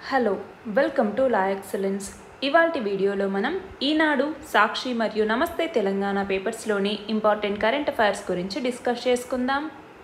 hello welcome to la excellence ఇవాల్టి వీడియోలో మనం ఈనాడు సాక్షి మరియు నమస్తే తెలంగాణ పేపర్స్లోని ఇంపార్టెంట్ కరెంట్ అఫైర్స్ గురించి డిస్కస్ చేసుకుందాం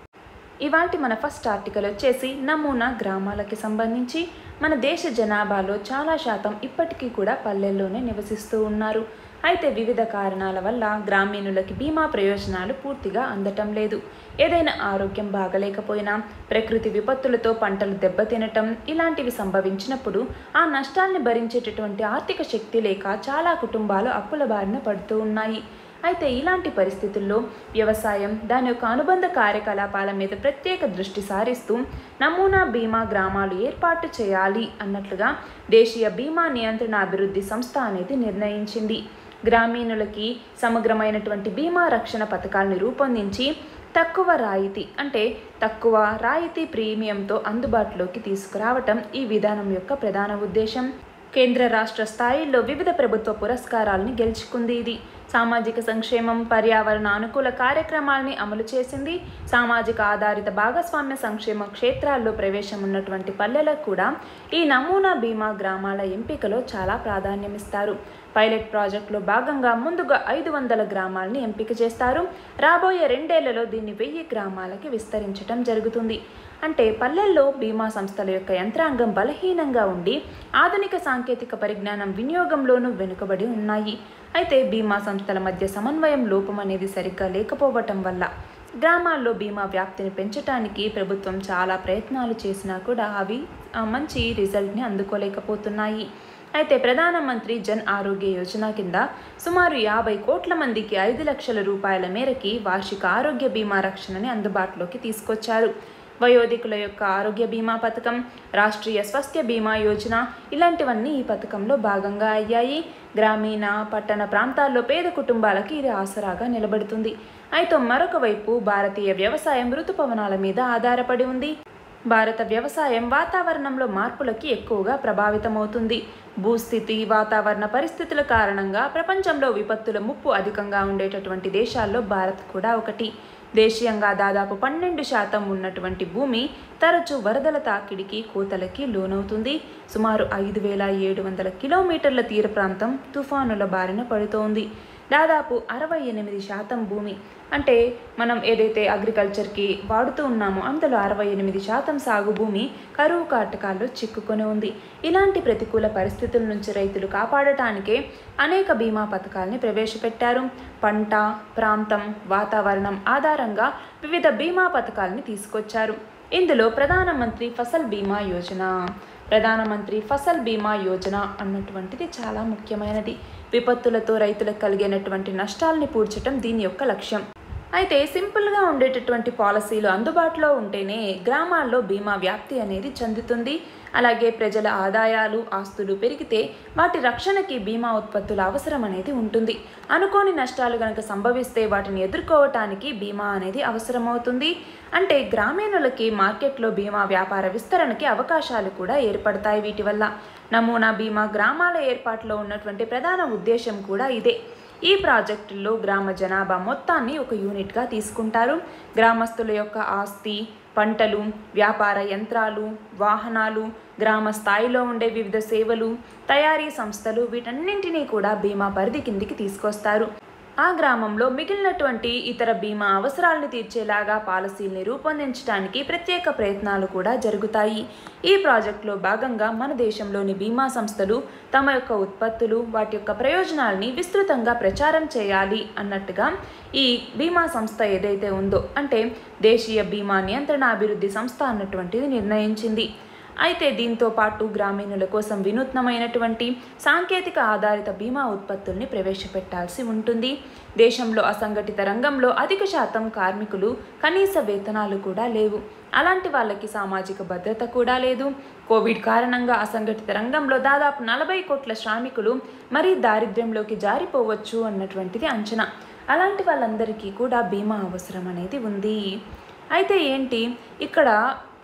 ఇవాల్టి మన ఫస్ట్ ఆర్టికల్ వచ్చేసి నమూనా గ్రామాలకి సంబంధించి మన దేశ జనాభాలో చాలా శాతం ఇప్పటికీ కూడా పల్లెల్లోనే నివసిస్తూ ఉన్నారు అయితే వివిధ కారణాల వల్ల గ్రామీణులకి బీమా ప్రయోజనాలు పూర్తిగా అందటం లేదు ఏదైనా ఆరోగ్యం బాగలేకపోయినా ప్రకృతి విపత్తులతో పంటలు దెబ్బతినటం ఇలాంటివి సంభవించినప్పుడు ఆ నష్టాల్ని భరించేటటువంటి ఆర్థిక శక్తి లేక చాలా కుటుంబాలు అప్పుల బారిన పడుతూ ఉన్నాయి అయితే ఇలాంటి పరిస్థితుల్లో వ్యవసాయం దాని యొక్క అనుబంధ కార్యకలాపాల మీద ప్రత్యేక దృష్టి సారిస్తూ నమూనా బీమా గ్రామాలు ఏర్పాటు చేయాలి అన్నట్లుగా దేశీయ బీమా నియంత్రణ అభివృద్ధి సంస్థ అనేది నిర్ణయించింది గ్రామీణులకి సమగ్రమైనటువంటి బీమా రక్షణ పథకాలను రూపొందించి తక్కువ రాయితీ అంటే తక్కువ రాయితీ ప్రీమియంతో అందుబాటులోకి తీసుకురావటం ఈ విధానం యొక్క ప్రధాన ఉద్దేశం కేంద్ర రాష్ట్ర స్థాయిల్లో వివిధ ప్రభుత్వ పురస్కారాలను గెలుచుకుంది ఇది సామాజిక సంక్షేమం పర్యావరణ అనుకూల కార్యక్రమాలని అమలు చేసింది సామాజిక ఆధారిత భాగస్వామ్య సంక్షేమ క్షేత్రాల్లో ప్రవేశం ఉన్నటువంటి పల్లెలకు కూడా ఈ నమూనా బీమా గ్రామాల ఎంపికలో చాలా ప్రాధాన్యమిస్తారు పైలట్ ప్రాజెక్టులో భాగంగా ముందుగా ఐదు వందల గ్రామాలని ఎంపిక చేస్తారు రాబోయే రెండేళ్లలో దీన్ని వెయ్యి గ్రామాలకి విస్తరించడం జరుగుతుంది అంటే పల్లెల్లో బీమా సంస్థల యొక్క యంత్రాంగం బలహీనంగా ఉండి ఆధునిక సాంకేతిక పరిజ్ఞానం వినియోగంలోనూ వెనుకబడి ఉన్నాయి అయితే బీమా సంస్థల మధ్య సమన్వయం లోపం అనేది సరిగ్గా లేకపోవటం వల్ల గ్రామాల్లో బీమా వ్యాప్తిని పెంచడానికి ప్రభుత్వం చాలా ప్రయత్నాలు చేసినా కూడా అవి ఆ, మంచి రిజల్ట్ని అందుకోలేకపోతున్నాయి అయితే ప్రధానమంత్రి జన్ ఆరోగ్య యోజన కింద సుమారు యాభై కోట్ల మందికి ఐదు లక్షల రూపాయల మేరకి వార్షిక ఆరోగ్య బీమా రక్షణని అందుబాటులోకి తీసుకొచ్చారు వయోధికుల యొక్క ఆరోగ్య బీమా పథకం రాష్ట్రీయ స్వాస్థ్య బీమా యోజన ఇలాంటివన్నీ ఈ పథకంలో భాగంగా అయ్యాయి గ్రామీణ పట్టణ ప్రాంతాల్లో పేద కుటుంబాలకి ఇది ఆసరాగా నిలబడుతుంది అయితే మరొక వైపు భారతీయ వ్యవసాయం ఋతుపవనాల మీద ఆధారపడి ఉంది భారత వ్యవసాయం వాతావరణంలో మార్పులకి ఎక్కువగా ప్రభావితమవుతుంది భూస్థితి వాతావరణ పరిస్థితుల కారణంగా ప్రపంచంలో విపత్తుల ముప్పు అధికంగా ఉండేటటువంటి దేశాల్లో భారత్ కూడా ఒకటి దేశీయంగా దాదాపు పన్నెండు శాతం ఉన్నటువంటి భూమి తరచూ వరదల తాకిడికి కోతలకి లోనవుతుంది సుమారు ఐదు వేల ఏడు వందల కిలోమీటర్ల తీర ప్రాంతం తుఫానుల బారిన పడుతోంది దాదాపు అరవై ఎనిమిది శాతం భూమి అంటే మనం ఏదైతే అగ్రికల్చర్కి వాడుతూ ఉన్నామో అందులో అరవై ఎనిమిది శాతం సాగు భూమి కరువు కాటకాల్లో చిక్కుకొని ఉంది ఇలాంటి ప్రతికూల పరిస్థితుల నుంచి రైతులు కాపాడటానికే అనేక బీమా పథకాల్ని ప్రవేశపెట్టారు పంట ప్రాంతం వాతావరణం ఆధారంగా వివిధ బీమా పథకాల్ని తీసుకొచ్చారు ఇందులో ప్రధానమంత్రి ఫసల్ బీమా యోజన ప్రధానమంత్రి ఫసల్ బీమా యోజన అన్నటువంటిది చాలా ముఖ్యమైనది విపత్తులతో రైతులకు కలిగినటువంటి నష్టాల్ని పూడ్చటం దీని యొక్క లక్ష్యం అయితే సింపుల్గా ఉండేటటువంటి పాలసీలు అందుబాటులో ఉంటేనే గ్రామాల్లో బీమా వ్యాప్తి అనేది చెందుతుంది అలాగే ప్రజల ఆదాయాలు ఆస్తులు పెరిగితే వాటి రక్షణకి బీమా ఉత్పత్తుల అవసరం అనేది ఉంటుంది అనుకోని నష్టాలు కనుక సంభవిస్తే వాటిని ఎదుర్కోవటానికి బీమా అనేది అవసరమవుతుంది అంటే గ్రామీణులకి మార్కెట్లో బీమా వ్యాపార విస్తరణకి అవకాశాలు కూడా ఏర్పడతాయి వీటి వల్ల నమూనా బీమా గ్రామాల ఏర్పాటులో ఉన్నటువంటి ప్రధాన ఉద్దేశం కూడా ఇదే ఈ ప్రాజెక్టుల్లో గ్రామ జనాభా మొత్తాన్ని ఒక యూనిట్గా తీసుకుంటారు గ్రామస్తుల యొక్క ఆస్తి పంటలు వ్యాపార యంత్రాలు వాహనాలు గ్రామ స్థాయిలో ఉండే వివిధ సేవలు తయారీ సంస్థలు వీటన్నింటినీ కూడా బీమా పరిధి కిందికి తీసుకొస్తారు ఆ గ్రామంలో మిగిలినటువంటి ఇతర బీమా అవసరాలను తీర్చేలాగా పాలసీల్ని రూపొందించడానికి ప్రత్యేక ప్రయత్నాలు కూడా జరుగుతాయి ఈ ప్రాజెక్టులో భాగంగా మన దేశంలోని బీమా సంస్థలు తమ యొక్క ఉత్పత్తులు వాటి యొక్క ప్రయోజనాల్ని విస్తృతంగా ప్రచారం చేయాలి అన్నట్టుగా ఈ బీమా సంస్థ ఏదైతే ఉందో అంటే దేశీయ బీమా నియంత్రణ అభివృద్ధి సంస్థ అన్నటువంటిది నిర్ణయించింది అయితే దీంతో పాటు గ్రామీణుల కోసం వినూత్నమైనటువంటి సాంకేతిక ఆధారిత బీమా ఉత్పత్తుల్ని ప్రవేశపెట్టాల్సి ఉంటుంది దేశంలో అసంఘటిత రంగంలో అధిక శాతం కార్మికులు కనీస వేతనాలు కూడా లేవు అలాంటి వాళ్ళకి సామాజిక భద్రత కూడా లేదు కోవిడ్ కారణంగా అసంఘటిత రంగంలో దాదాపు నలభై కోట్ల శ్రామికులు మరీ దారిద్ర్యంలోకి జారిపోవచ్చు అన్నటువంటిది అంచనా అలాంటి వాళ్ళందరికీ కూడా బీమా అవసరం అనేది ఉంది అయితే ఏంటి ఇక్కడ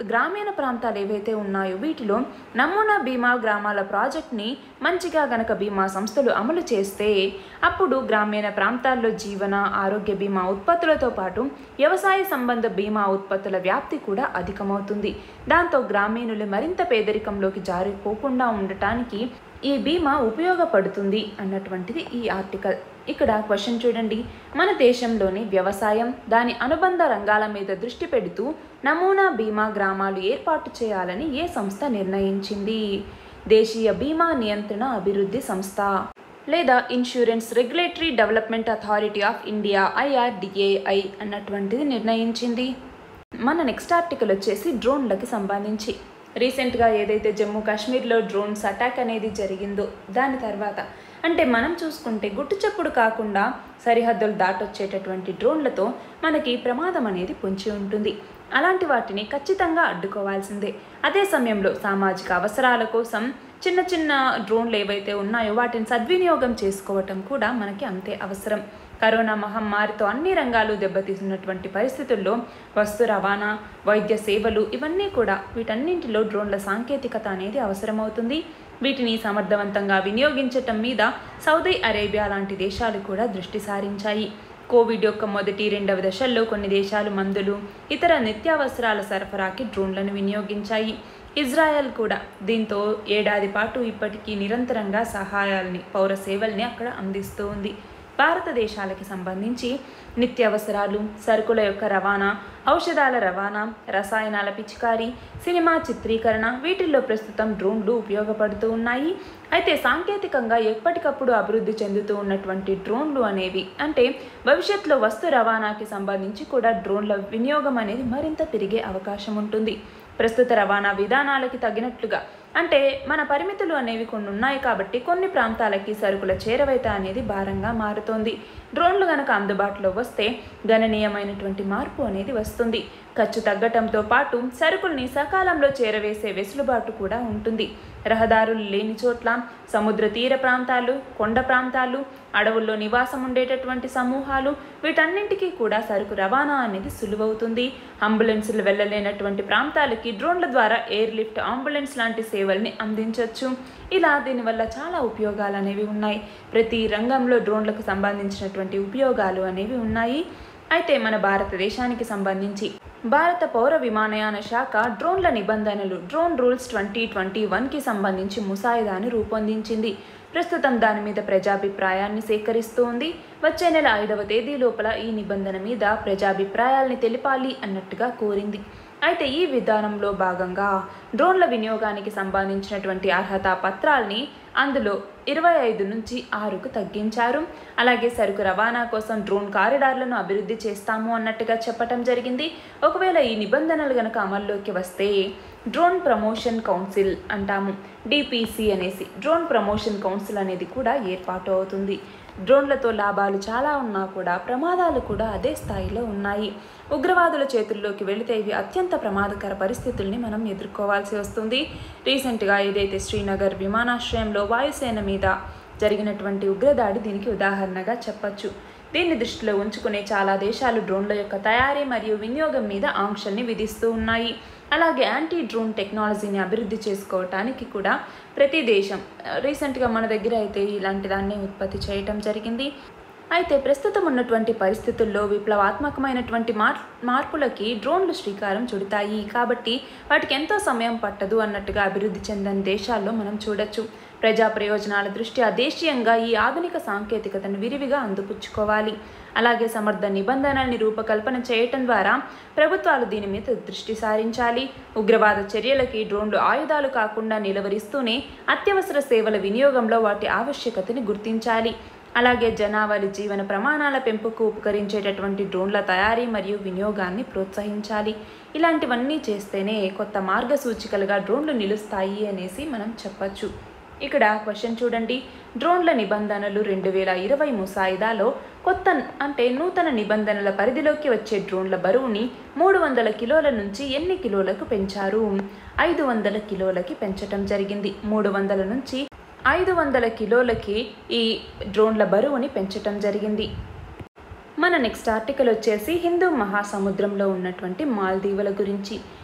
గ్రామీణ ప్రాంతాలు ఏవైతే ఉన్నాయో వీటిలో నమూనా బీమా గ్రామాల ప్రాజెక్ట్ని మంచిగా గనక బీమా సంస్థలు అమలు చేస్తే అప్పుడు గ్రామీణ ప్రాంతాల్లో జీవన ఆరోగ్య బీమా ఉత్పత్తులతో పాటు వ్యవసాయ సంబంధ బీమా ఉత్పత్తుల వ్యాప్తి కూడా అధికమవుతుంది దాంతో గ్రామీణులు మరింత పేదరికంలోకి జారిపోకుండా ఉండటానికి ఈ బీమా ఉపయోగపడుతుంది అన్నటువంటిది ఈ ఆర్టికల్ ఇక్కడ క్వశ్చన్ చూడండి మన దేశంలోని వ్యవసాయం దాని అనుబంధ రంగాల మీద దృష్టి పెడుతూ నమూనా బీమా గ్రామాలు ఏర్పాటు చేయాలని ఏ సంస్థ నిర్ణయించింది దేశీయ బీమా నియంత్రణ అభివృద్ధి సంస్థ లేదా insurance regulatory development authority of India IRDAI అన్నటువంటిది నిర్ణయించింది మన నెక్స్ట్ ఆర్టికల్ వచ్చేసి డ్రోన్లకి సంబంధించి రీసెంట్గా ఏదైతే జమ్మూ కాశ్మీర్లో డ్రోన్స్ అటాక్ అనేది జరిగిందో దాని తర్వాత అంటే మనం చూసుకుంటే గుట్టు చప్పుడు కాకుండా సరిహద్దులు దాటొచ్చేటటువంటి డ్రోన్లతో మనకి ప్రమాదం అనేది పొంచి ఉంటుంది అలాంటి వాటిని ఖచ్చితంగా అడ్డుకోవాల్సిందే అదే సమయంలో సామాజిక అవసరాల కోసం చిన్న చిన్న డ్రోన్లు ఏవైతే ఉన్నాయో వాటిని సద్వినియోగం చేసుకోవటం కూడా మనకి అంతే అవసరం కరోనా మహమ్మారితో అన్ని రంగాలు దెబ్బతీసినటువంటి పరిస్థితుల్లో వస్తు రవాణా వైద్య సేవలు ఇవన్నీ కూడా వీటన్నింటిలో డ్రోన్ల సాంకేతికత అనేది అవసరమవుతుంది వీటిని సమర్థవంతంగా వినియోగించటం మీద సౌదీ అరేబియా లాంటి దేశాలు కూడా దృష్టి సారించాయి కోవిడ్ యొక్క మొదటి రెండవ దశల్లో కొన్ని దేశాలు మందులు ఇతర నిత్యావసరాల సరఫరాకి డ్రోన్లను వినియోగించాయి ఇజ్రాయెల్ కూడా దీంతో ఏడాది పాటు ఇప్పటికీ నిరంతరంగా సహాయాల్ని పౌర సేవల్ని అక్కడ అందిస్తూ ఉంది భారతదేశాలకి సంబంధించి నిత్యావసరాలు సరుకుల యొక్క రవాణా ఔషధాల రవాణా రసాయనాల పిచికారీ సినిమా చిత్రీకరణ వీటిల్లో ప్రస్తుతం డ్రోన్లు ఉపయోగపడుతూ ఉన్నాయి అయితే సాంకేతికంగా ఎప్పటికప్పుడు అభివృద్ధి చెందుతూ ఉన్నటువంటి డ్రోన్లు అనేవి అంటే భవిష్యత్తులో వస్తు రవాణాకి సంబంధించి కూడా డ్రోన్ల వినియోగం అనేది మరింత పెరిగే అవకాశం ఉంటుంది ప్రస్తుత రవాణా విధానాలకి తగినట్లుగా అంటే మన పరిమితులు అనేవి కొన్ని ఉన్నాయి కాబట్టి కొన్ని ప్రాంతాలకి సరుకుల చేరవేత అనేది భారంగా మారుతోంది డ్రోన్లు గనక అందుబాటులో వస్తే గణనీయమైనటువంటి మార్పు అనేది వస్తుంది ఖర్చు తగ్గటంతో పాటు సరుకుల్ని సకాలంలో చేరవేసే వెసులుబాటు కూడా ఉంటుంది రహదారులు లేని చోట్ల సముద్ర తీర ప్రాంతాలు కొండ ప్రాంతాలు అడవుల్లో నివాసం ఉండేటటువంటి సమూహాలు వీటన్నింటికీ కూడా సరుకు రవాణా అనేది సులువవుతుంది అంబులెన్సులు వెళ్ళలేనటువంటి ప్రాంతాలకి డ్రోన్ల ద్వారా ఎయిర్ లిఫ్ట్ అంబులెన్స్ లాంటి సేవల్ని అందించవచ్చు ఇలా దీనివల్ల చాలా ఉపయోగాలు అనేవి ఉన్నాయి ప్రతి రంగంలో డ్రోన్లకు సంబంధించినటువంటి ఉపయోగాలు అనేవి ఉన్నాయి అయితే మన భారతదేశానికి సంబంధించి భారత పౌర విమానయాన శాఖ డ్రోన్ల నిబంధనలు డ్రోన్ రూల్స్ ట్వంటీ ట్వంటీ వన్కి సంబంధించి ముసాయిదాను రూపొందించింది ప్రస్తుతం దాని మీద ప్రజాభిప్రాయాన్ని సేకరిస్తూ ఉంది వచ్చే నెల ఐదవ తేదీ లోపల ఈ నిబంధన మీద ప్రజాభిప్రాయాల్ని తెలిపాలి అన్నట్టుగా కోరింది అయితే ఈ విధానంలో భాగంగా డ్రోన్ల వినియోగానికి సంబంధించినటువంటి అర్హత పత్రాల్ని అందులో ఇరవై ఐదు నుంచి ఆరుకు తగ్గించారు అలాగే సరుకు రవాణా కోసం డ్రోన్ కారిడార్లను అభివృద్ధి చేస్తాము అన్నట్టుగా చెప్పటం జరిగింది ఒకవేళ ఈ నిబంధనలు గనక అమల్లోకి వస్తే డ్రోన్ ప్రమోషన్ కౌన్సిల్ అంటాము డిపిసి అనేసి డ్రోన్ ప్రమోషన్ కౌన్సిల్ అనేది కూడా ఏర్పాటు అవుతుంది డ్రోన్లతో లాభాలు చాలా ఉన్నా కూడా ప్రమాదాలు కూడా అదే స్థాయిలో ఉన్నాయి ఉగ్రవాదుల చేతుల్లోకి వెళితే ఇవి అత్యంత ప్రమాదకర పరిస్థితుల్ని మనం ఎదుర్కోవాల్సి వస్తుంది రీసెంట్గా ఏదైతే శ్రీనగర్ విమానాశ్రయంలో వాయుసేన మీద జరిగినటువంటి ఉగ్రదాడి దీనికి ఉదాహరణగా చెప్పచ్చు దీన్ని దృష్టిలో ఉంచుకునే చాలా దేశాలు డ్రోన్ల యొక్క తయారీ మరియు వినియోగం మీద ఆంక్షల్ని విధిస్తూ ఉన్నాయి అలాగే యాంటీ డ్రోన్ టెక్నాలజీని అభివృద్ధి చేసుకోవటానికి కూడా ప్రతి దేశం రీసెంట్గా మన దగ్గర అయితే ఇలాంటి దాన్ని ఉత్పత్తి చేయటం జరిగింది అయితే ప్రస్తుతం ఉన్నటువంటి పరిస్థితుల్లో విప్లవాత్మకమైనటువంటి మార్ మార్పులకి డ్రోన్లు శ్రీకారం చుడతాయి కాబట్టి వాటికి ఎంతో సమయం పట్టదు అన్నట్టుగా అభివృద్ధి చెందని దేశాల్లో మనం చూడొచ్చు ప్రజా ప్రయోజనాల దృష్ట్యా దేశీయంగా ఈ ఆధునిక సాంకేతికతను విరివిగా అందిపుచ్చుకోవాలి అలాగే సమర్థ నిబంధనల్ని రూపకల్పన చేయటం ద్వారా ప్రభుత్వాలు దీని మీద దృష్టి సారించాలి ఉగ్రవాద చర్యలకి డ్రోన్లు ఆయుధాలు కాకుండా నిలవరిస్తూనే అత్యవసర సేవల వినియోగంలో వాటి ఆవశ్యకతని గుర్తించాలి అలాగే జనాభాలి జీవన ప్రమాణాల పెంపుకు ఉపకరించేటటువంటి డ్రోన్ల తయారీ మరియు వినియోగాన్ని ప్రోత్సహించాలి ఇలాంటివన్నీ చేస్తేనే కొత్త మార్గసూచికలుగా డ్రోన్లు నిలుస్తాయి అనేసి మనం చెప్పచ్చు ఇక్కడ క్వశ్చన్ చూడండి డ్రోన్ల నిబంధనలు రెండు వేల ఇరవై ముసాయిదాలో కొత్త అంటే నూతన నిబంధనల పరిధిలోకి వచ్చే డ్రోన్ల బరువుని మూడు వందల కిలోల నుంచి ఎన్ని కిలోలకు పెంచారు ఐదు వందల కిలోలకి పెంచటం జరిగింది మూడు వందల నుంచి ఐదు వందల కిలోలకి ఈ డ్రోన్ల బరువుని పెంచటం జరిగింది మన నెక్స్ట్ ఆర్టికల్ వచ్చేసి హిందూ మహాసముద్రంలో ఉన్నటువంటి మాల్దీవుల గురించి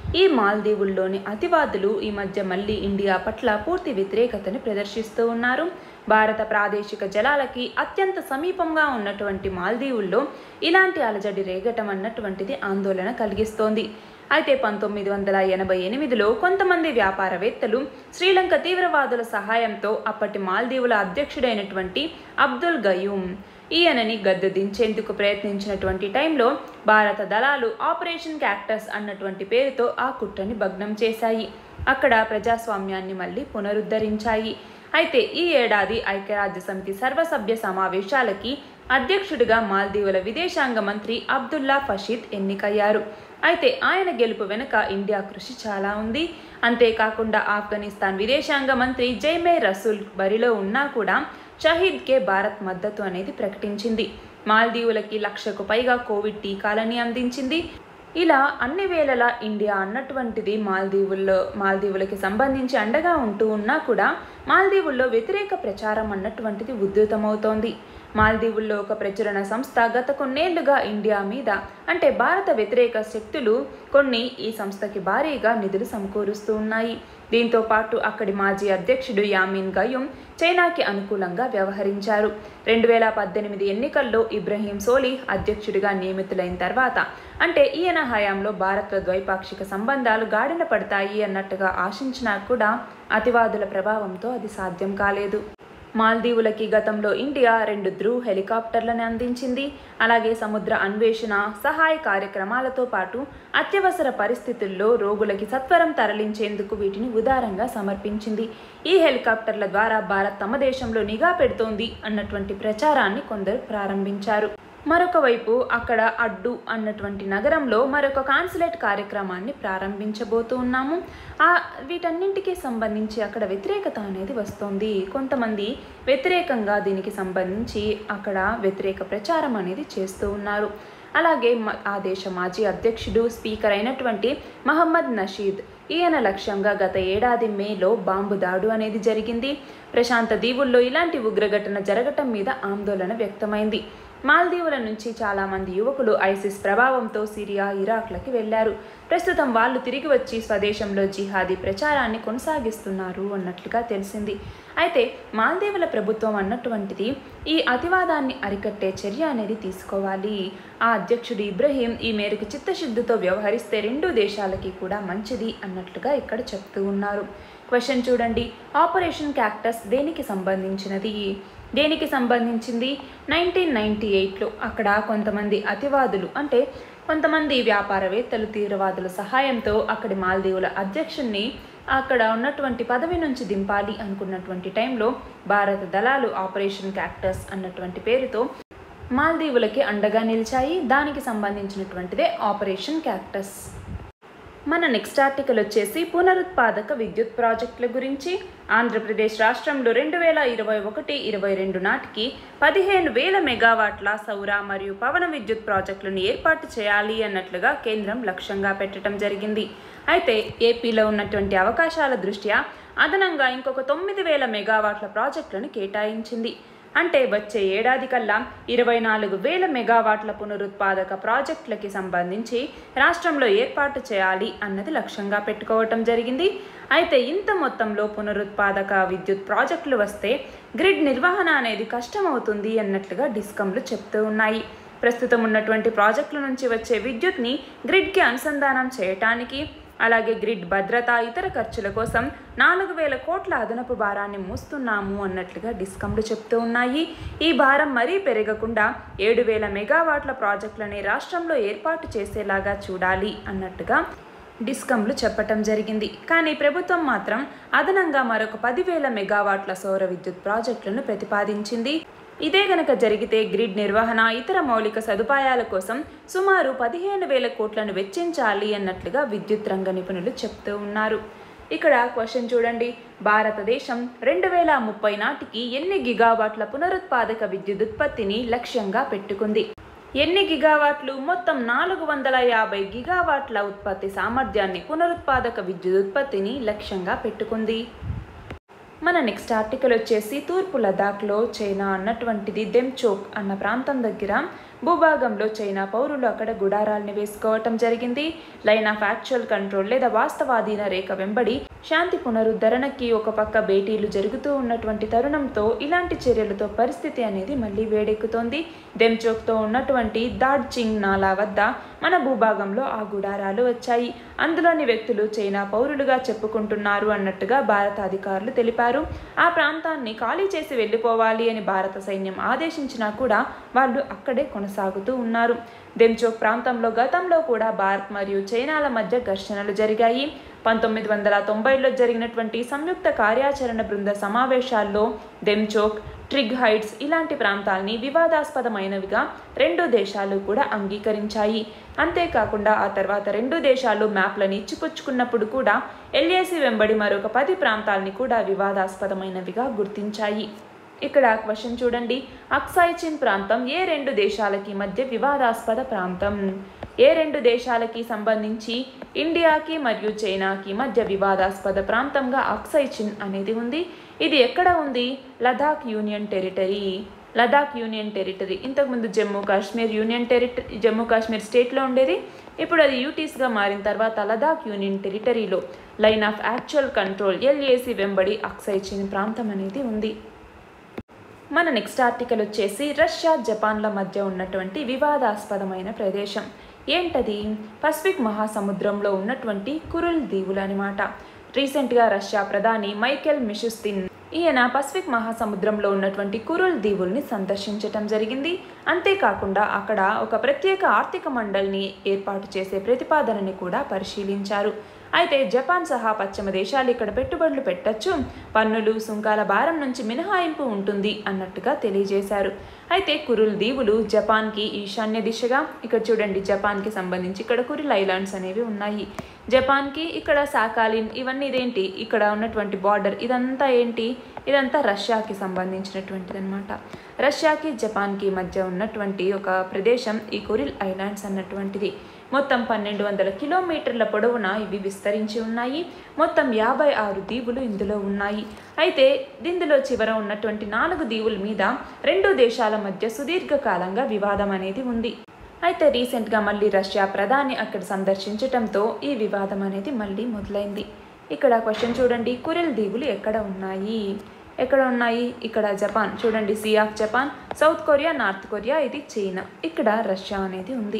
ఈ మాల్దీవుల్లోని అతివాదులు ఈ మధ్య మళ్ళీ ఇండియా పట్ల పూర్తి వ్యతిరేకతని ప్రదర్శిస్తూ ఉన్నారు భారత ప్రాదేశిక జలాలకి అత్యంత సమీపంగా ఉన్నటువంటి మాల్దీవుల్లో ఇలాంటి అలజడి రేగటం అన్నటువంటిది ఆందోళన కలిగిస్తోంది అయితే పంతొమ్మిది వందల ఎనభై ఎనిమిదిలో కొంతమంది వ్యాపారవేత్తలు శ్రీలంక తీవ్రవాదుల సహాయంతో అప్పటి మాల్దీవుల అధ్యక్షుడైనటువంటి అబ్దుల్ గయూమ్ ఈయనని గద్దె దించేందుకు ప్రయత్నించినటువంటి టైంలో భారత దళాలు ఆపరేషన్ క్యాక్టస్ అన్నటువంటి పేరుతో ఆ కుట్రని భగ్నం చేశాయి అక్కడ ప్రజాస్వామ్యాన్ని మళ్ళీ పునరుద్ధరించాయి అయితే ఈ ఏడాది ఐక్యరాజ్య సమితి సర్వసభ్య సమావేశాలకి అధ్యక్షుడిగా మాల్దీవుల విదేశాంగ మంత్రి అబ్దుల్లా ఫషీద్ ఎన్నికయ్యారు అయితే ఆయన గెలుపు వెనుక ఇండియా కృషి చాలా ఉంది అంతేకాకుండా ఆఫ్ఘనిస్తాన్ విదేశాంగ మంత్రి జైమే రసూల్ బరిలో ఉన్నా కూడా షహీద్కే భారత్ మద్దతు అనేది ప్రకటించింది మాల్దీవులకి లక్షకు పైగా కోవిడ్ టీకాలని అందించింది ఇలా అన్ని వేళలా ఇండియా అన్నటువంటిది మాల్దీవుల్లో మాల్దీవులకి సంబంధించి అండగా ఉంటూ ఉన్నా కూడా మాల్దీవుల్లో వ్యతిరేక ప్రచారం అన్నటువంటిది ఉద్ధృతమవుతోంది మాల్దీవుల్లో ఒక ప్రచురణ సంస్థ గత కొన్నేళ్లుగా ఇండియా మీద అంటే భారత వ్యతిరేక శక్తులు కొన్ని ఈ సంస్థకి భారీగా నిధులు సమకూరుస్తూ ఉన్నాయి దీంతో పాటు అక్కడి మాజీ అధ్యక్షుడు యామీన్ గయూమ్ చైనాకి అనుకూలంగా వ్యవహరించారు రెండు వేల పద్దెనిమిది ఎన్నికల్లో ఇబ్రహీం సోలి అధ్యక్షుడిగా నియమితులైన తర్వాత అంటే ఈయన హయాంలో భారత్లో ద్వైపాక్షిక సంబంధాలు గాడిన పడతాయి అన్నట్టుగా ఆశించినా కూడా అతివాదుల ప్రభావంతో అది సాధ్యం కాలేదు మాల్దీవులకి గతంలో ఇండియా రెండు ధ్రువ్ హెలికాప్టర్లను అందించింది అలాగే సముద్ర అన్వేషణ సహాయ కార్యక్రమాలతో పాటు అత్యవసర పరిస్థితుల్లో రోగులకి సత్వరం తరలించేందుకు వీటిని ఉదారంగా సమర్పించింది ఈ హెలికాప్టర్ల ద్వారా భారత్ తమ దేశంలో నిఘా పెడుతోంది అన్నటువంటి ప్రచారాన్ని కొందరు ప్రారంభించారు మరొక వైపు అక్కడ అడ్డు అన్నటువంటి నగరంలో మరొక కాన్సులేట్ కార్యక్రమాన్ని ప్రారంభించబోతూ ఉన్నాము ఆ వీటన్నింటికి సంబంధించి అక్కడ వ్యతిరేకత అనేది వస్తోంది కొంతమంది వ్యతిరేకంగా దీనికి సంబంధించి అక్కడ వ్యతిరేక ప్రచారం అనేది చేస్తూ ఉన్నారు అలాగే మ- ఆ దేశ మాజీ అధ్యక్షుడు స్పీకర్ అయినటువంటి మహమ్మద్ నషీద్ ఈయన లక్ష్యంగా గత ఏడాది మేలో బాంబు దాడు అనేది జరిగింది ప్రశాంత దీవుల్లో ఇలాంటి ఉగ్రఘటన జరగటం మీద ఆందోళన వ్యక్తమైంది మాల్దీవుల నుంచి చాలామంది యువకులు ఐసిస్ ప్రభావంతో సిరియా ఇరాక్లకి వెళ్లారు ప్రస్తుతం వాళ్ళు తిరిగి వచ్చి స్వదేశంలో జిహాదీ ప్రచారాన్ని కొనసాగిస్తున్నారు అన్నట్లుగా తెలిసింది అయితే మాల్దీవుల ప్రభుత్వం అన్నటువంటిది ఈ అతివాదాన్ని అరికట్టే చర్య అనేది తీసుకోవాలి ఆ అధ్యక్షుడు ఇబ్రహీం ఈ మేరకు చిత్తశుద్ధితో వ్యవహరిస్తే రెండు దేశాలకి కూడా మంచిది అన్నట్లుగా ఇక్కడ చెప్తూ ఉన్నారు క్వశ్చన్ చూడండి ఆపరేషన్ క్యాక్టస్ దేనికి సంబంధించినది దేనికి సంబంధించింది నైన్టీన్ నైంటీ ఎయిట్లో అక్కడ కొంతమంది అతివాదులు అంటే కొంతమంది వ్యాపారవేత్తలు తీవ్రవాదుల సహాయంతో అక్కడి మాల్దీవుల అధ్యక్షుణ్ణి అక్కడ ఉన్నటువంటి పదవి నుంచి దింపాలి అనుకున్నటువంటి టైంలో భారత దళాలు ఆపరేషన్ క్యాక్టస్ అన్నటువంటి పేరుతో మాల్దీవులకి అండగా నిలిచాయి దానికి సంబంధించినటువంటిదే ఆపరేషన్ క్యాక్టస్ మన నెక్స్ట్ ఆర్టికల్ వచ్చేసి పునరుత్పాదక విద్యుత్ ప్రాజెక్టుల గురించి ఆంధ్రప్రదేశ్ రాష్ట్రంలో రెండు వేల ఇరవై ఒకటి ఇరవై రెండు నాటికి పదిహేను వేల మెగావాట్ల సౌర మరియు పవన విద్యుత్ ప్రాజెక్టులను ఏర్పాటు చేయాలి అన్నట్లుగా కేంద్రం లక్ష్యంగా పెట్టడం జరిగింది అయితే ఏపీలో ఉన్నటువంటి అవకాశాల దృష్ట్యా అదనంగా ఇంకొక తొమ్మిది వేల మెగావాట్ల ప్రాజెక్టులను కేటాయించింది అంటే వచ్చే ఏడాది కల్లా ఇరవై నాలుగు వేల మెగావాట్ల పునరుత్పాదక ప్రాజెక్టులకి సంబంధించి రాష్ట్రంలో ఏర్పాటు చేయాలి అన్నది లక్ష్యంగా పెట్టుకోవటం జరిగింది అయితే ఇంత మొత్తంలో పునరుత్పాదక విద్యుత్ ప్రాజెక్టులు వస్తే గ్రిడ్ నిర్వహణ అనేది కష్టమవుతుంది అన్నట్లుగా డిస్కంలు చెప్తూ ఉన్నాయి ప్రస్తుతం ఉన్నటువంటి ప్రాజెక్టుల నుంచి వచ్చే విద్యుత్ని గ్రిడ్కి అనుసంధానం చేయటానికి అలాగే గ్రిడ్ భద్రత ఇతర ఖర్చుల కోసం నాలుగు వేల కోట్ల అదనపు భారాన్ని మోస్తున్నాము అన్నట్లుగా డిస్కంలు చెప్తూ ఉన్నాయి ఈ భారం మరీ పెరగకుండా ఏడు వేల మెగావాట్ల ప్రాజెక్టులని రాష్ట్రంలో ఏర్పాటు చేసేలాగా చూడాలి అన్నట్టుగా డిస్కంలు చెప్పటం జరిగింది కానీ ప్రభుత్వం మాత్రం అదనంగా మరొక పదివేల మెగావాట్ల సౌర విద్యుత్ ప్రాజెక్టులను ప్రతిపాదించింది ఇదే గనక జరిగితే గ్రిడ్ నిర్వహణ ఇతర మౌలిక సదుపాయాల కోసం సుమారు పదిహేను వేల కోట్లను వెచ్చించాలి అన్నట్లుగా విద్యుత్ రంగ నిపుణులు చెప్తూ ఉన్నారు ఇక్కడ క్వశ్చన్ చూడండి భారతదేశం రెండు వేల ముప్పై నాటికి ఎన్ని గిగావాట్ల పునరుత్పాదక విద్యుత్ ఉత్పత్తిని లక్ష్యంగా పెట్టుకుంది ఎన్ని గిగావాట్లు మొత్తం నాలుగు వందల యాభై గిగావాట్ల ఉత్పత్తి సామర్థ్యాన్ని పునరుత్పాదక విద్యుత్ ఉత్పత్తిని లక్ష్యంగా పెట్టుకుంది మన నెక్స్ట్ ఆర్టికల్ వచ్చేసి తూర్పు లదాఖ్లో చైనా అన్నటువంటిది దెమ్చోక్ అన్న ప్రాంతం దగ్గర భూభాగంలో చైనా పౌరులు అక్కడ గుడారాల్ని వేసుకోవటం జరిగింది లైన్ ఆఫ్ యాక్చువల్ కంట్రోల్ లేదా వాస్తవాధీన రేఖ వెంబడి శాంతి పునరుద్ధరణకి ఒక పక్క భేటీలు జరుగుతూ ఉన్నటువంటి తరుణంతో ఇలాంటి చర్యలతో పరిస్థితి అనేది మళ్ళీ వేడెక్కుతోంది దెమ్చోక్తో ఉన్నటువంటి దాడ్చింగ్ నాలా వద్ద మన భూభాగంలో ఆ గుడారాలు వచ్చాయి అందులోని వ్యక్తులు చైనా పౌరులుగా చెప్పుకుంటున్నారు అన్నట్టుగా భారత అధికారులు తెలిపారు ఆ ప్రాంతాన్ని ఖాళీ చేసి వెళ్ళిపోవాలి అని భారత సైన్యం ఆదేశించినా కూడా వాళ్ళు అక్కడే కొనసాగుతూ ఉన్నారు దెమ్చోక్ ప్రాంతంలో గతంలో కూడా భారత్ మరియు చైనాల మధ్య ఘర్షణలు జరిగాయి పంతొమ్మిది వందల తొంభైలో జరిగినటువంటి సంయుక్త కార్యాచరణ బృంద సమావేశాల్లో దెమ్చోక్ ట్రిగ్ హైట్స్ ఇలాంటి ప్రాంతాల్ని వివాదాస్పదమైనవిగా రెండు దేశాలు కూడా అంగీకరించాయి అంతేకాకుండా ఆ తర్వాత రెండు దేశాలు మ్యాప్లను ఇచ్చిపుచ్చుకున్నప్పుడు కూడా ఎల్ఏసి వెంబడి మరొక పది ప్రాంతాల్ని కూడా వివాదాస్పదమైనవిగా గుర్తించాయి ఇక్కడ క్వశ్చన్ చూడండి అక్సాయిచిన్ ప్రాంతం ఏ రెండు దేశాలకి మధ్య వివాదాస్పద ప్రాంతం ఏ రెండు దేశాలకి సంబంధించి ఇండియాకి మరియు చైనాకి మధ్య వివాదాస్పద ప్రాంతంగా అక్సైచిన్ అనేది ఉంది ఇది ఎక్కడ ఉంది Ladakh union territory Ladakh union territory ఇంతకుముందు జమ్మూ కాశ్మీర్ యూనియన్ టెరిటరీ జమ్మూ కాశ్మీర్ స్టేట్లో ఉండేది ఇప్పుడు అది యూటీస్గా మారిన తర్వాత లదాఖ్ యూనియన్ టెరిటరీలో line of actual control LAC వెంబడి అక్సైచిన్ ప్రాంతం అనేది ఉంది మన నెక్స్ట్ ఆర్టికల్ వచ్చేసి రష్యా జపాన్ల మధ్య ఉన్నటువంటి వివాదాస్పదమైన ప్రదేశం ఏంటది పసిఫిక్ మహాసముద్రంలో ఉన్నటువంటి కురుల్ దీవులు అనమాట రీసెంట్గా రష్యా ప్రధాని మైకెల్ మిషుస్తిన్ ఈయన పసిఫిక్ మహాసముద్రంలో ఉన్నటువంటి కురుల్ దీవుల్ని సందర్శించటం జరిగింది అంతేకాకుండా అక్కడ ఒక ప్రత్యేక ఆర్థిక మండలిని ఏర్పాటు చేసే ప్రతిపాదనని కూడా పరిశీలించారు అయితే జపాన్ సహా పశ్చిమ దేశాలు ఇక్కడ పెట్టుబడులు పెట్టచ్చు పన్నులు సుంకాల భారం నుంచి మినహాయింపు ఉంటుంది అన్నట్టుగా తెలియజేశారు అయితే కురుల్ దీవులు జపాన్కి ఈశాన్య దిశగా ఇక్కడ చూడండి జపాన్కి సంబంధించి ఇక్కడ కురిల్ ఐలాండ్స్ అనేవి ఉన్నాయి జపాన్కి ఇక్కడ సాకాలిన్ ఇవన్నీ ఇదేంటి ఇక్కడ ఉన్నటువంటి బార్డర్ ఇదంతా ఏంటి ఇదంతా రష్యాకి సంబంధించినటువంటిది అనమాట రష్యాకి జపాన్కి మధ్య ఉన్నటువంటి ఒక ప్రదేశం ఈ కురిల్ ఐలాండ్స్ అన్నటువంటిది మొత్తం పన్నెండు వందల కిలోమీటర్ల పొడవున ఇవి విస్తరించి ఉన్నాయి మొత్తం యాభై ఆరు దీవులు ఇందులో ఉన్నాయి అయితే ఇందులో చివర ఉన్నటువంటి నాలుగు దీవుల మీద రెండు దేశాల మధ్య సుదీర్ఘకాలంగా వివాదం అనేది ఉంది అయితే రీసెంట్గా మళ్ళీ రష్యా ప్రధాని అక్కడ సందర్శించటంతో ఈ వివాదం అనేది మళ్ళీ మొదలైంది ఇక్కడ క్వశ్చన్ చూడండి కురెల్ దీవులు ఎక్కడ ఉన్నాయి ఎక్కడ ఉన్నాయి ఇక్కడ జపాన్ చూడండి sea of Japan South Korea North Korea ఇది చైనా ఇక్కడ రష్యా అనేది ఉంది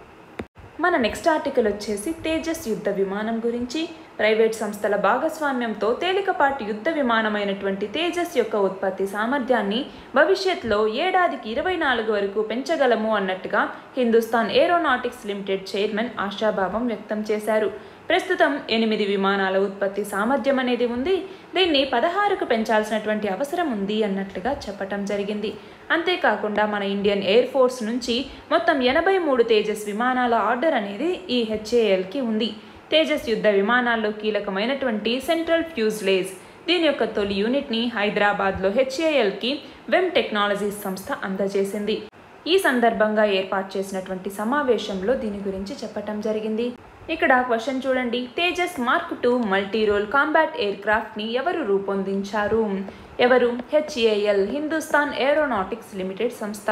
మన నెక్స్ట్ ఆర్టికల్ వచ్చేసి తేజస్ యుద్ధ విమానం గురించి ప్రైవేట్ సంస్థల భాగస్వామ్యంతో తేలికపాటి యుద్ధ విమానమైనటువంటి తేజస్ యొక్క ఉత్పత్తి సామర్థ్యాన్ని భవిష్యత్తులో ఏడాదికి ఇరవై నాలుగు వరకు పెంచగలము అన్నట్టుగా హిందుస్థాన్ ఏరోనాటిక్స్ లిమిటెడ్ చైర్మన్ ఆశాభావం వ్యక్తం చేశారు ప్రస్తుతం ఎనిమిది విమానాల ఉత్పత్తి సామర్థ్యం అనేది ఉంది దీన్ని పదహారుకు పెంచాల్సినటువంటి అవసరం ఉంది అన్నట్లుగా చెప్పటం జరిగింది అంతేకాకుండా మన ఇండియన్ ఎయిర్ ఫోర్స్ నుంచి మొత్తం ఎనభై మూడు తేజస్ విమానాల ఆర్డర్ అనేది ఈ హెచ్ఏఎల్కి ఉంది తేజస్ యుద్ధ విమానాల్లో కీలకమైనటువంటి సెంట్రల్ ఫ్యూజ్లేజ్ దీని యొక్క తొలి యూనిట్ని హైదరాబాద్లో హెచ్ఏఎల్కి వెమ్ టెక్నాలజీస్ సంస్థ అందజేసింది ఈ సందర్భంగా ఏర్పాటు చేసినటువంటి సమావేశంలో దీని గురించి చెప్పటం జరిగింది ఇక్కడ క్వశ్చన్ చూడండి Tejas mark two multi role combat air క్రాఫ్ట్ని ఎవరు రూపొందించారు ఎవరు హెచ్ఏఎల్ హిందుస్థాన్ ఏరోనాటిక్స్ లిమిటెడ్ సంస్థ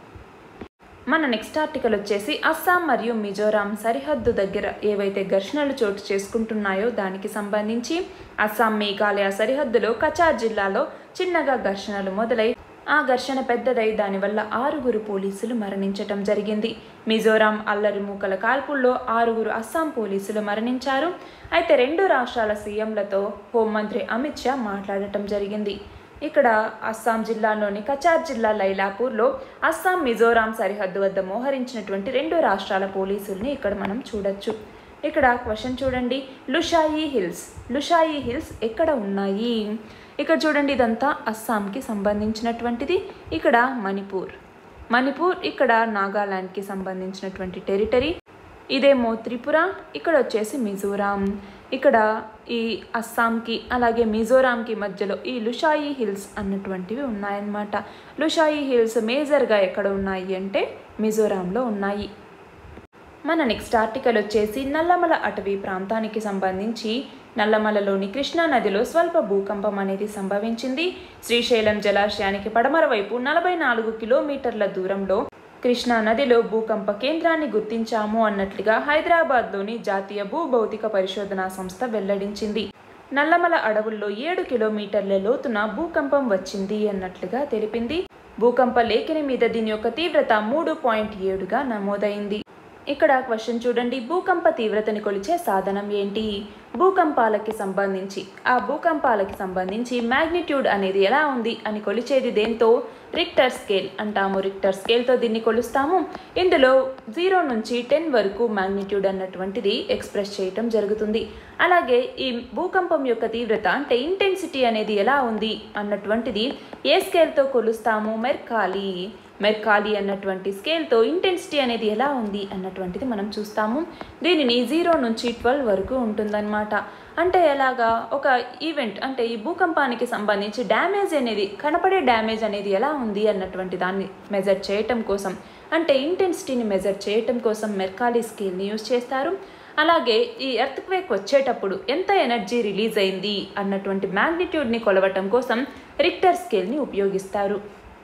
మన నెక్స్ట్ ఆర్టికల్ వచ్చేసి అస్సాం మరియు మిజోరాం సరిహద్దు దగ్గర ఏవైతే ఘర్షణలు చోటు చేసుకుంటున్నాయో దానికి సంబంధించి అస్సాం మేఘాలయ సరిహద్దులో కచార్ జిల్లాలో చిన్నగా ఘర్షణలు మొదలై ఆ ఘర్షణ పెద్దదై దానివల్ల ఆరుగురు పోలీసులు మరణించటం జరిగింది మిజోరాం అల్లరి మూకల కాల్పుల్లో ఆరుగురు అస్సాం పోలీసులు మరణించారు అయితే రెండు రాష్ట్రాల సీఎంలతో హోంమంత్రి అమిత్ షా మాట్లాడటం జరిగింది ఇక్కడ అస్సాం జిల్లాలోని కచార్ జిల్లా లైలాపూర్లో అస్సాం మిజోరాం సరిహద్దు వద్ద మోహరించినటువంటి రెండు రాష్ట్రాల పోలీసుల్ని ఇక్కడ మనం చూడొచ్చు ఇక్కడ క్వశ్చన్ చూడండి లుషాయి హిల్స్ లుషాయి హిల్స్ ఎక్కడ ఉన్నాయి ఇక్కడ చూడండి ఇదంతా అస్సాంకి సంబంధించినటువంటిది ఇక్కడ మణిపూర్ మణిపూర్ ఇక్కడ నాగాలాండ్కి సంబంధించినటువంటి టెరిటరీ ఇదేమో త్రిపుర ఇక్కడ వచ్చేసి మిజోరాం ఇక్కడ ఈ అస్సాంకి అలాగే మిజోరాంకి మధ్యలో ఈ లుషాయి హిల్స్ అన్నటువంటివి ఉన్నాయన్నమాట లుషాయి హిల్స్ మేజర్గా ఎక్కడ ఉన్నాయి అంటే మిజోరాంలో ఉన్నాయి మన నెక్స్ట్ ఆర్టికల్ వచ్చేసి నల్లమల అటవీ ప్రాంతానికి సంబంధించి నల్లమలలోని కృష్ణా నదిలో స్వల్ప భూకంపం అనేది సంభవించింది శ్రీశైలం జలాశయానికి పడమర వైపు నలభై నాలుగు కిలోమీటర్ల దూరంలో కృష్ణా నదిలో భూకంప కేంద్రాన్ని గుర్తించాము అన్నట్లుగా హైదరాబాద్లోని జాతీయ భూభౌతిక పరిశోధనా సంస్థ వెల్లడించింది నల్లమల అడవుల్లో ఏడు కిలోమీటర్ల లోతున భూకంపం వచ్చింది అన్నట్లుగా తెలిపింది భూకంప లేఖని మీద దీని యొక్క తీవ్రత మూడు పాయింట్ ఏడుగా నమోదైంది ఇక్కడ క్వశ్చన్ చూడండి భూకంప తీవ్రతని కొలిచే సాధనం ఏంటి భూకంపాలకి సంబంధించి ఆ భూకంపాలకి సంబంధించి మ్యాగ్నిట్యూడ్ అనేది ఎలా ఉంది అని కొలిచేది దేంతో రిక్టర్ స్కేల్ అంటాము రిక్టర్ స్కేల్తో దీన్ని కొలుస్తాము ఇందులో జీరో నుంచి టెన్ వరకు మ్యాగ్నిట్యూడ్ అన్నటువంటిది ఎక్స్ప్రెస్ చేయటం జరుగుతుంది అలాగే ఈ భూకంపం యొక్క తీవ్రత అంటే ఇంటెన్సిటీ అనేది ఎలా ఉంది అన్నటువంటిది ఏ స్కేల్తో కొలుస్తాము మెర్కాలి మెర్కాలి అన్నటువంటి స్కేల్తో ఇంటెన్సిటీ అనేది ఎలా ఉంది అన్నటువంటిది మనం చూస్తాము దీనిని జీరో నుంచి ట్వెల్వ్ వరకు ఉంటుందన్నమాట అంటే ఎలాగా ఒక ఈవెంట్ అంటే ఈ భూకంపానికి సంబంధించి డ్యామేజ్ అనేది కనపడే డ్యామేజ్ అనేది ఎలా ఉంది అన్నటువంటి దాన్ని మెజర్ చేయటం కోసం అంటే ఇంటెన్సిటీని మెజర్ చేయటం కోసం మెర్కాలి స్కేల్ని యూజ్ చేస్తారు అలాగే ఈ ఎర్త్ క్వేక్ వచ్చేటప్పుడు ఎంత ఎనర్జీ రిలీజ్ అయింది అన్నటువంటి మ్యాగ్నిట్యూడ్ని కొలవటం కోసం రిక్టర్ స్కేల్ని ఉపయోగిస్తారు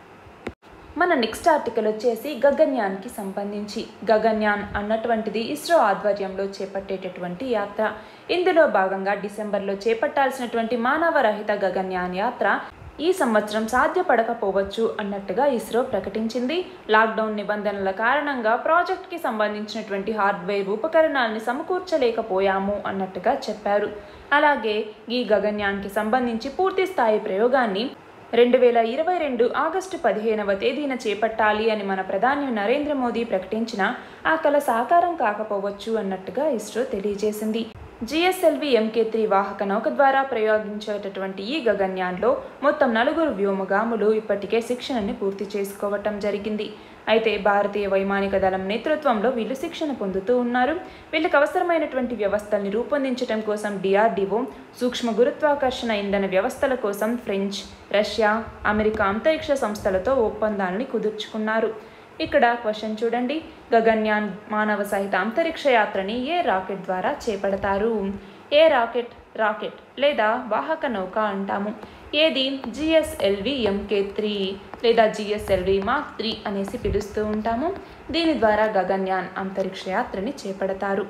మన నెక్స్ట్ ఆర్టికల్ వచ్చేసి గగన్యాన్కి సంబంధించి గగన్యాన్ అన్నటువంటిది ఇస్రో ఆధ్వర్యంలో చేపట్టేటటువంటి యాత్ర ఇందులో భాగంగా డిసెంబర్లో చేపట్టాల్సినటువంటి మానవరహిత గగన్యాన్ యాత్ర ఈ సంవత్సరం సాధ్యపడకపోవచ్చు అన్నట్టుగా ఇస్రో ప్రకటించింది లాక్డౌన్ నిబంధనల కారణంగా ప్రాజెక్ట్కి సంబంధించినటువంటి హార్డ్వేర్ ఉపకరణాలని సమకూర్చలేకపోయాము అన్నట్టుగా చెప్పారు అలాగే ఈ గగన్యాన్కి సంబంధించి పూర్తి స్థాయి ప్రయోగాన్ని రెండు వేల ఇరవై రెండు ఆగస్టు పదిహేనవ తేదీన చేపట్టాలి అని మన ప్రధాని నరేంద్ర మోదీ ప్రకటించిన ఆ కల సాకారం కాకపోవచ్చు అన్నట్టుగా ఇస్రో తెలియజేసింది జిఎస్ఎల్వి ఎంకే త్రీ వాహక నౌక ద్వారా ప్రయోగించేటటువంటి ఈ గగన్యాన్లో మొత్తం నలుగురు వ్యోమగాములు ఇప్పటికే శిక్షణని పూర్తి చేసుకోవటం జరిగింది అయితే భారతీయ వైమానిక దళం నేతృత్వంలో వీళ్ళు శిక్షణ పొందుతూ ఉన్నారు వీళ్ళకి అవసరమైనటువంటి వ్యవస్థల్ని రూపొందించడం కోసం డిఆర్డిఓ సూక్ష్మ గురుత్వాకర్షణ ఇంధన వ్యవస్థల కోసం ఫ్రెంచ్ రష్యా అమెరికా అంతరిక్ష సంస్థలతో ఒప్పందాలని కుదుర్చుకున్నారు ఇక్కడ క్వశ్చన్ చూడండి గగన్యాన్ మానవ సహిత అంతరిక్ష యాత్రని ఏ రాకెట్ ద్వారా చేపడతారు ఏ రాకెట్ రాకెట్ లేదా వాహక నౌక అంటాము ఏది జిఎస్ఎల్వి ఎంకే త్రీ లేదా జిఎస్ఎల్వి మార్క్ త్రీ అనేసి పిలుస్తూ ఉంటాము దీని ద్వారా గగన్యాన్ అంతరిక్ష యాత్రని చేపడతారు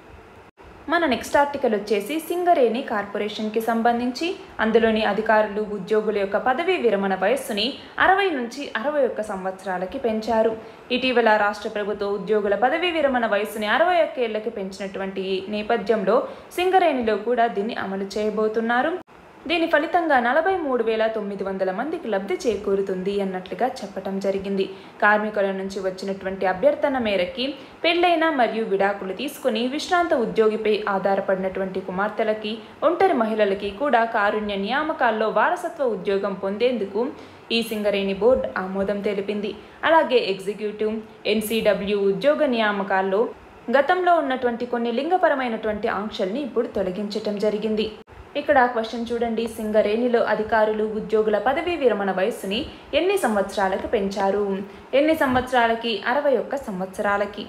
మన నెక్స్ట్ ఆర్టికల్ వచ్చేసి సింగరేణి కార్పొరేషన్కి సంబంధించి అందులోని అధికారులు ఉద్యోగుల యొక్క పదవీ విరమణ వయస్సుని అరవై నుంచి అరవై ఒక్క సంవత్సరాలకి పెంచారు ఇటీవల రాష్ట్ర ప్రభుత్వ ఉద్యోగుల పదవీ విరమణ వయస్సుని అరవై ఒక్కేళ్లకి పెంచినటువంటి నేపథ్యంలో సింగరేణిలో కూడా దీన్ని అమలు చేయబోతున్నారు దీని ఫలితంగా నలభై మూడు వేల తొమ్మిది వందల మందికి లబ్ధి చేకూరుతుంది అన్నట్లుగా చెప్పటం జరిగింది కార్మికుల నుంచి వచ్చినటువంటి అభ్యర్థన మేరకి పెళ్ళైన మరియు విడాకులు తీసుకుని విశ్రాంత ఉద్యోగిపై ఆధారపడినటువంటి కుమార్తెలకి ఒంటరి మహిళలకి కూడా కారుణ్య నియామకాల్లో వారసత్వ ఉద్యోగం పొందేందుకు ఈ సింగరేణి బోర్డు ఆమోదం తెలిపింది అలాగే ఎగ్జిక్యూటివ్ ఎన్సీడబ్ల్యూ ఉద్యోగ నియామకాల్లో గతంలో ఉన్నటువంటి కొన్ని లింగపరమైనటువంటి ఆంక్షల్ని ఇప్పుడు తొలగించటం జరిగింది ఇక్కడ క్వశ్చన్ చూడండి సింగరేణిలో అధికారులు ఉద్యోగుల పదవీ విరమణ వయస్సుని ఎన్ని సంవత్సరాలకు పెంచారు ఎన్ని సంవత్సరాలకి అరవై ఒక్క సంవత్సరాలకి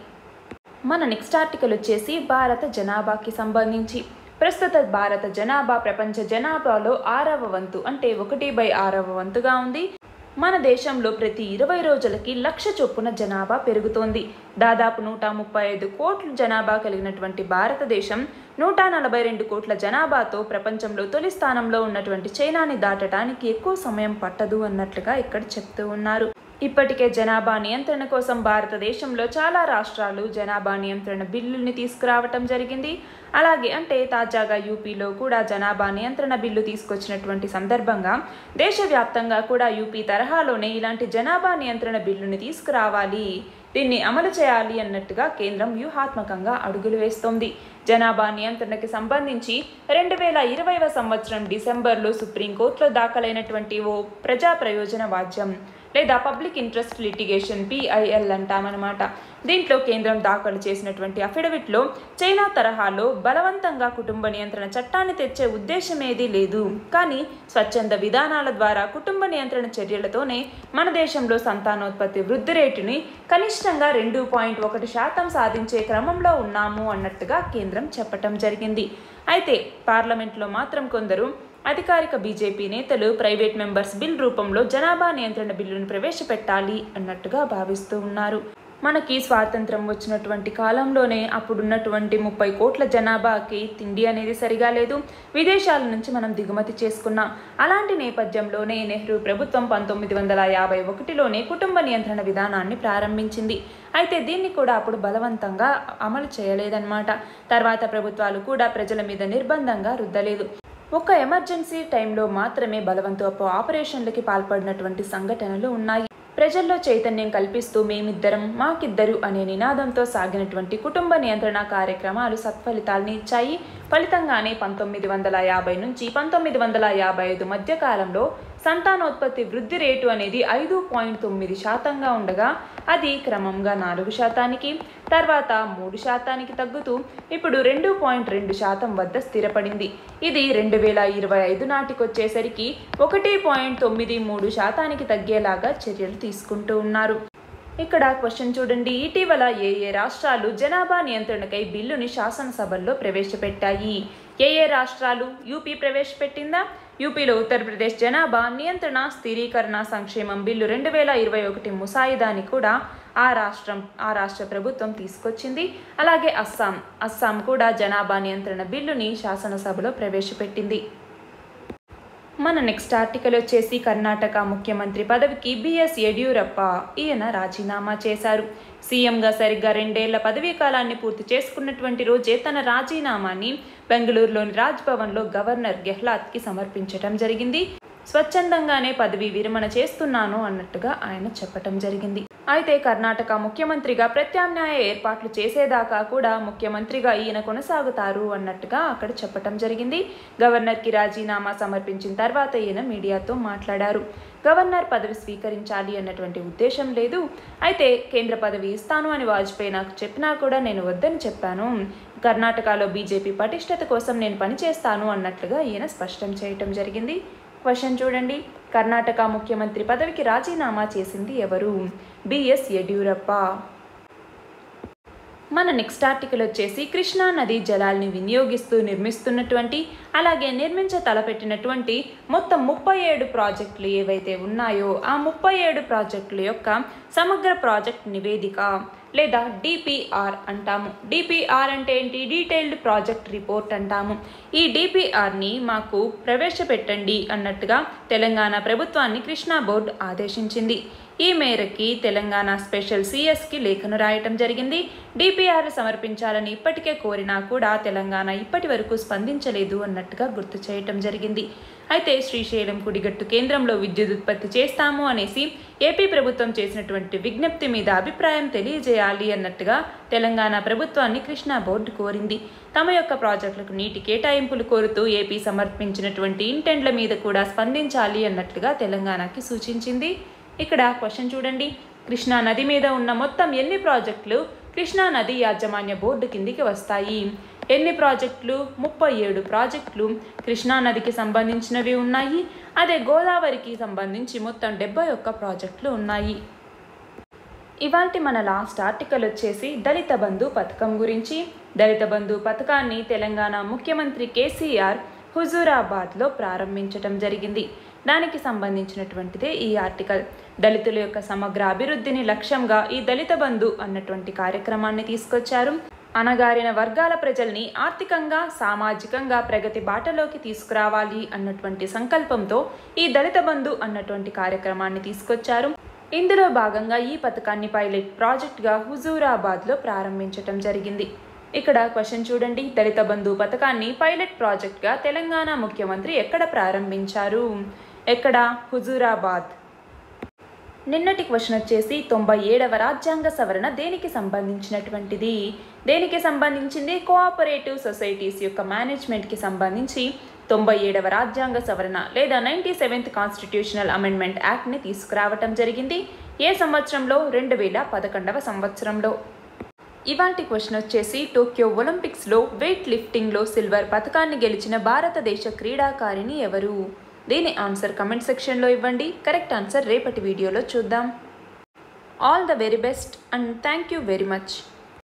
మన నెక్స్ట్ ఆర్టికల్ వచ్చేసి భారత జనాభాకి సంబంధించి ప్రస్తుత భారత జనాభా ప్రపంచ జనాభాలో ఆరవ వంతు అంటే ఒకటి బై ఆరవ వంతుగా ఉంది మన దేశంలో ప్రతి ఇరవై రోజులకి లక్ష చొప్పున జనాభా పెరుగుతోంది దాదాపు నూట ముప్పై ఐదు కోట్ల జనాభా కలిగినటువంటి భారతదేశం నూట నలభై రెండు కోట్ల జనాభాతో ప్రపంచంలో తొలి స్థానంలో ఉన్నటువంటి చైనాని దాటడానికి ఎక్కువ సమయం పట్టదు అన్నట్లుగా ఇక్కడ చెప్తూ ఉన్నారు ఇప్పటికే జనాభా నియంత్రణ కోసం భారతదేశంలో చాలా రాష్ట్రాలు జనాభా నియంత్రణ బిల్లుల్ని తీసుకురావటం జరిగింది అలాగే అంటే తాజాగా యూపీలో కూడా జనాభా నియంత్రణ బిల్లు తీసుకొచ్చినటువంటి సందర్భంగా దేశవ్యాప్తంగా కూడా యూపీ తరహాలోనే ఇలాంటి జనాభా నియంత్రణ బిల్లుని తీసుకురావాలి దీన్ని అమలు చేయాలి అన్నట్టుగా కేంద్రం వ్యూహాత్మకంగా అడుగులు వేస్తోంది జనాభా నియంత్రణకి సంబంధించి రెండు వేల ఇరవైవ సంవత్సరం డిసెంబర్లో సుప్రీంకోర్టులో దాఖలైనటువంటి ఓ ప్రజా ప్రయోజన వాద్యం లేదా పబ్లిక్ ఇంట్రెస్ట్ లిటిగేషన్ పిఐఎల్ అంటామన్నమాట దీంట్లో కేంద్రం దాఖలు చేసినటువంటి అఫిడవిట్లో చైనా తరహాలో బలవంతంగా కుటుంబ నియంత్రణ చట్టాన్ని తెచ్చే ఉద్దేశం ఏదీ లేదు కానీ స్వచ్ఛంద విధానాల ద్వారా కుటుంబ నియంత్రణ చర్యలతోనే మన దేశంలో సంతానోత్పత్తి వృద్ధి రేటుని కనిష్టంగా రెండు పాయింట్ ఒకటి శాతం సాధించే క్రమంలో ఉన్నాము అన్నట్టుగా కేంద్రం చెప్పటం జరిగింది అయితే పార్లమెంట్లో మాత్రం కొందరు అధికారిక బీజేపీ నేతలు ప్రైవేట్ మెంబర్స్ బిల్ రూపంలో జనాభా నియంత్రణ బిల్లును ప్రవేశపెట్టాలి అన్నట్టుగా భావిస్తూ ఉన్నారు మనకి స్వాతంత్రం వచ్చినటువంటి కాలంలోనే అప్పుడున్నటువంటి ముప్పై కోట్ల జనాభాకి తిండి అనేది సరిగా లేదు విదేశాల నుంచి మనం దిగుమతి చేసుకున్నాం అలాంటి నేపథ్యంలోనే నెహ్రూ ప్రభుత్వం పంతొమ్మిది వందల యాభై ఒకటిలోనే కుటుంబ నియంత్రణ విధానాన్ని ప్రారంభించింది అయితే దీన్ని కూడా అప్పుడు బలవంతంగా అమలు చేయలేదన్నమాట తర్వాత ప్రభుత్వాలు కూడా ప్రజల మీద నిర్బంధంగా రుద్దలేదు ఒక ఎమర్జెన్సీ టైంలో మాత్రమే బలవంతపు ఆపరేషన్లకి పాల్పడినటువంటి సంఘటనలు ఉన్నాయి ప్రజల్లో చైతన్యం కల్పిస్తూ మేమిద్దరం మాకిద్దరు అనే నినాదంతో సాగినటువంటి కుటుంబ నియంత్రణ కార్యక్రమాలు సత్ఫలితాల్ని ఇచ్చాయి ఫలితంగానే పంతొమ్మిది వందల యాభై నుంచి పంతొమ్మిది వందల యాభై ఐదు మధ్య కాలంలో సంతానోత్పత్తి వృద్ధి రేటు అనేది ఐదు పాయింట్ తొమ్మిది శాతంగా ఉండగా అది క్రమంగా నాలుగు శాతానికి తర్వాత మూడు శాతానికి తగ్గుతూ ఇప్పుడు రెండు పాయింట్ రెండు శాతం వద్ద స్థిరపడింది ఇది రెండు వేల ఇరవై ఐదు నాటికి వచ్చేసరికి ఒకటి పాయింట్ తొమ్మిది మూడు శాతానికి తగ్గేలాగా చర్యలు తీసుకుంటూ ఉన్నారు ఇక్కడ క్వశ్చన్ చూడండి ఇటీవల ఏ ఏ రాష్ట్రాలు జనాభా నియంత్రణకై బిల్లుని శాసనసభల్లో ప్రవేశపెట్టాయి ఏ ఏ రాష్ట్రాలు యూపీ ప్రవేశపెట్టిందా యూపీలో ఉత్తరప్రదేశ్ జనాభా నియంత్రణ స్థిరీకరణ సంక్షేమం బిల్లు రెండు వేల ఇరవై ఒకటి ముసాయిదాని కూడా ఆ రాష్ట్రం ఆ రాష్ట్ర ప్రభుత్వం తీసుకొచ్చింది అలాగే అస్సాం అస్సాం కూడా జనాభా నియంత్రణ బిల్లుని శాసనసభలో ప్రవేశపెట్టింది మన నెక్స్ట్ ఆర్టికల్ వచ్చేసి కర్ణాటక ముఖ్యమంత్రి పదవికి బిఎస్ యడ్యూరప్ప ఈయన రాజీనామా చేశారు సీఎంగా సరిగ్గా రెండేళ్ల పదవీ కాలాన్ని పూర్తి చేసుకున్నటువంటి రోజే తన రాజీనామాని బెంగళూరులోని రాజ్ భవన్లో గవర్నర్ గెహ్లాత్కి సమర్పించడం జరిగింది స్వచ్ఛందంగానే పదవి విరమణ చేస్తున్నాను అన్నట్టుగా ఆయన చెప్పటం జరిగింది అయితే కర్ణాటక ముఖ్యమంత్రిగా ప్రత్యామ్నాయ ఏర్పాట్లు చేసేదాకా కూడా ముఖ్యమంత్రిగా ఈయన కొనసాగుతారు అన్నట్టుగా అక్కడ చెప్పటం జరిగింది గవర్నర్కి రాజీనామా సమర్పించిన తర్వాత ఈయన మీడియాతో మాట్లాడారు గవర్నర్ పదవి స్వీకరించాలి అన్నటువంటి ఉద్దేశం లేదు అయితే కేంద్ర పదవి ఇస్తాను అని వాజ్పేయి నాకు చెప్పినా కూడా నేను వద్దని చెప్పాను కర్ణాటకలో బీజేపీ పటిష్టత కోసం నేను పనిచేస్తాను అన్నట్లుగా ఈయన స్పష్టం చేయటం జరిగింది క్వశ్చన్ చూడండి కర్ణాటక ముఖ్యమంత్రి పదవికి రాజీనామా చేసింది ఎవరు బిఎస్ యడ్యూరప్ప మన నెక్స్ట్ ఆర్టికల్ వచ్చేసి కృష్ణా నది జలాల్ని వినియోగిస్తూ నిర్మిస్తున్నటువంటి అలాగే నిర్మించ తలపెట్టినటువంటి మొత్తం ముప్పై ఏడు ప్రాజెక్టులు ఏవైతే ఉన్నాయో ఆ ముప్పై ఏడు ప్రాజెక్టుల యొక్క సమగ్ర ప్రాజెక్ట్ నివేదిక లేదా డిపిఆర్ అంటాము డిపిఆర్ అంటే ఏంటి డీటెయిల్డ్ ప్రాజెక్ట్ రిపోర్ట్ అంటాము ఈ డిపిఆర్ని మాకు ప్రవేశపెట్టండి అన్నట్టుగా తెలంగాణ ప్రభుత్వాన్ని కృష్ణా బోర్డు ఆదేశించింది ఈ మేరకి తెలంగాణ స్పెషల్ సిఎస్కి లేఖను రాయటం జరిగింది డిపిఆర్ సమర్పించాలని ఇప్పటికే కోరినా కూడా తెలంగాణ ఇప్పటి వరకు స్పందించలేదు అన్నట్టుగా గుర్తు చేయటం జరిగింది అయితే శ్రీశైలం కుడిగట్టు కేంద్రంలో విద్యుత్ ఉత్పత్తి చేస్తాము అనేసి ఏపీ ప్రభుత్వం చేసినటువంటి విజ్ఞప్తి మీద అభిప్రాయం తెలియజేయాలి అన్నట్టుగా తెలంగాణ ప్రభుత్వాన్ని కృష్ణా బోర్డు కోరింది తమ యొక్క ప్రాజెక్టులకు నీటి కేటాయింపులు కోరుతూ ఏపీ సమర్పించినటువంటి ఇంటెండ్ల మీద కూడా స్పందించాలి అన్నట్లుగా తెలంగాణకి సూచించింది ఇక్కడ క్వశ్చన్ చూడండి కృష్ణా నది మీద ఉన్న మొత్తం ఎన్ని ప్రాజెక్టులు కృష్ణా నది యాజమాన్య బోర్డు కిందికి వస్తాయి ఎన్ని ప్రాజెక్టులు ముప్పై ఏడు ప్రాజెక్టులు కృష్ణా నదికి సంబంధించినవి ఉన్నాయి అదే గోదావరికి సంబంధించి మొత్తం డెబ్బై ఒక్క ప్రాజెక్టులు ఉన్నాయి ఇవాల్టి మన లాస్ట్ ఆర్టికల్ వచ్చేసి దళిత బంధు పథకం గురించి దళిత బంధు పథకాన్ని తెలంగాణ ముఖ్యమంత్రి కేసీఆర్ హుజూరాబాద్లో ప్రారంభించటం జరిగింది దానికి సంబంధించినటువంటిదే ఈ ఆర్టికల్ దళితుల యొక్క సమగ్ర అభివృద్ధిని లక్ష్యంగా ఈ దళిత బంధు అన్నటువంటి కార్యక్రమాన్ని తీసుకొచ్చారు అణగారిన వర్గాల ప్రజల్ని ఆర్థికంగా సామాజికంగా ప్రగతి బాటలోకి తీసుకురావాలి అన్నటువంటి సంకల్పంతో ఈ దళిత బంధు అన్నటువంటి కార్యక్రమాన్ని తీసుకొచ్చారు ఇందులో భాగంగా ఈ పథకాన్ని పైలట్ ప్రాజెక్ట్గా హుజూరాబాద్లో ప్రారంభించటం జరిగింది ఇక్కడ క్వశ్చన్ చూడండి దళిత బంధు పథకాన్ని పైలట్ ప్రాజెక్ట్గా తెలంగాణ ముఖ్యమంత్రి ఎక్కడ ప్రారంభించారు ఎక్కడ హుజూరాబాద్ నిన్నటి క్వశ్చన్ వచ్చేసి తొంభై ఏడవ రాజ్యాంగ సవరణ దేనికి సంబంధించినటువంటిది దేనికి సంబంధించింది కోఆపరేటివ్ సొసైటీస్ యొక్క మేనేజ్మెంట్కి సంబంధించి తొంభై ఏడవ రాజ్యాంగ సవరణ లేదా నైంటీ సెవెంత్ కాన్స్టిట్యూషనల్ అమెండ్మెంట్ యాక్ట్ని తీసుకురావటం జరిగింది ఏ సంవత్సరంలో రెండు వేల పదకొండవ సంవత్సరంలో ఇవాంటి క్వశ్చన్ వచ్చేసి టోక్యో ఒలింపిక్స్లో వెయిట్ లిఫ్టింగ్లో సిల్వర్ పథకాన్ని గెలిచిన భారతదేశ క్రీడాకారిణి ఎవరు దీని ఆన్సర్ కమెంట్ సెక్షన్లో ఇవ్వండి కరెక్ట్ ఆన్సర్ రేపటి వీడియోలో చూద్దాం all the very best and thank you very much